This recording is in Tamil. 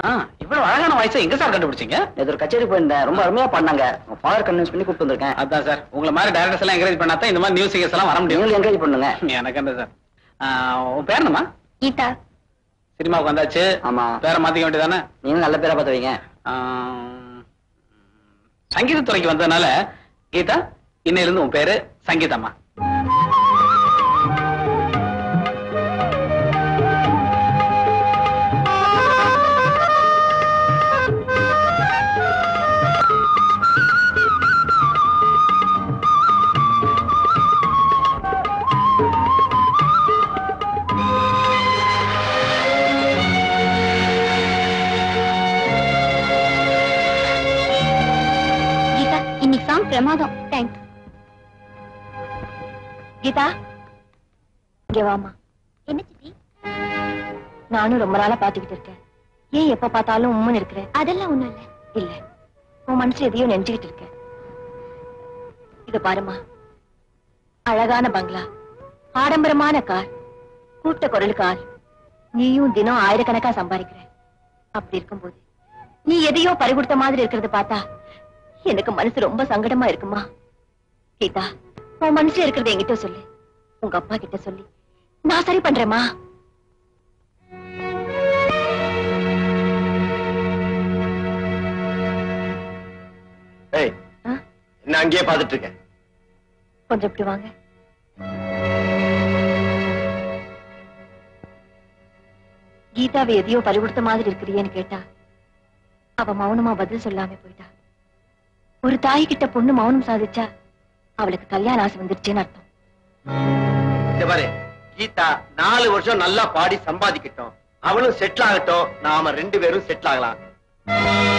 ஆ, இவ்வளவு அழகான வாய்ஸை எங்க சார் கண்டுபிடிச்சீங்க நேத்து ஒரு கச்சேரி போயிருந்தேன் ரொம்ப அருமையா பண்ணாங்க உங்க ஃபாதர் கன்வின்ஸ் பண்ணி கூப்பிட்டு வந்திருக்கேன் அதான் சார் உங்களை மாதிரி டைரக்டர்ஸ் எல்லாம் என்கரேஜ் பண்ணாதான் இந்த மாதிரி நியூஸ் சிங்கர்ஸ் எல்லாம் வர முடியும் நீங்களும் என்கரேஜ் பண்ணுங்க எனக்கு என்ன சார் ஆ, உன் பேர் என்னம்மா கீதா சினிமாவுக்கு வந்தாச்சு ஆமா பேரை மாத்திக்க வேண்டியதானே நீங்களும் நல்ல பேரா பார்த்து வைங்க சங்கீதத்துறைக்கு வந்ததுனால கீதா இன்னையில இருந்து உன் பேரு சங்கீதம்மா கீதா இன்னைக்கு சாங் பிரமாதம் தேங்க்ஸ் கீதா இங்க வாமா என்ன சித்தி நானும் ரொம்ப நாளா பாத்துக்கிட்டு இருக்கேன் ஏன் எப்ப பார்த்தாலும் உம்முன்னு இருக்கிற அதெல்லாம் ஒண்ணும் இல்ல இல்ல உன் மனசுல எதையோ நினைச்சுக்கிட்டு இருக்க இத பாருமா அழகான பங்களா ஆடம்பரமான கார் கூட்ட குரல் கார் நீயும் தினம் ஆயிரக்கணக்கா சம்பாதிக்கிற அப்படி இருக்கும்போது நீ எதையோ பறிகொடுத்த மாதிரி இருக்கிறத பார்த்தா எனக்கு மனசு ரொம்ப சங்கடமா இருக்குமா கீதா உன் மனசுல இருக்கிறத என்கிட்ட சொல்லு உங்க அப்பா கிட்ட சொல்லி நான் சரி பண்றேம்மா ஏய் ஆ? என்ன அங்கேயே பாத்துட்டு இருக்கேன் கொஞ்சம் இப்படி வாங்க கீதாவை எதையோ பறிகொடுத்த மாதிரி இருக்கிறியேன்னு கேட்டா அவ மௌனமா பதில் சொல்லாம போயிட்டா ஒரு தாய் கிட்ட பொண்ணு மௌனம் சாதிச்சா அவளுக்கு கல்யாண ஆசை வந்துருச்சுன்னு அர்த்தம் இந்த பாரு கீதா நாலு வருஷம் நல்லா பாடி சம்பாதிக்கட்டும் அவளும் செட்டில் ஆகட்டும் நாம ரெண்டு பேரும் செட்டில் ஆகலாம்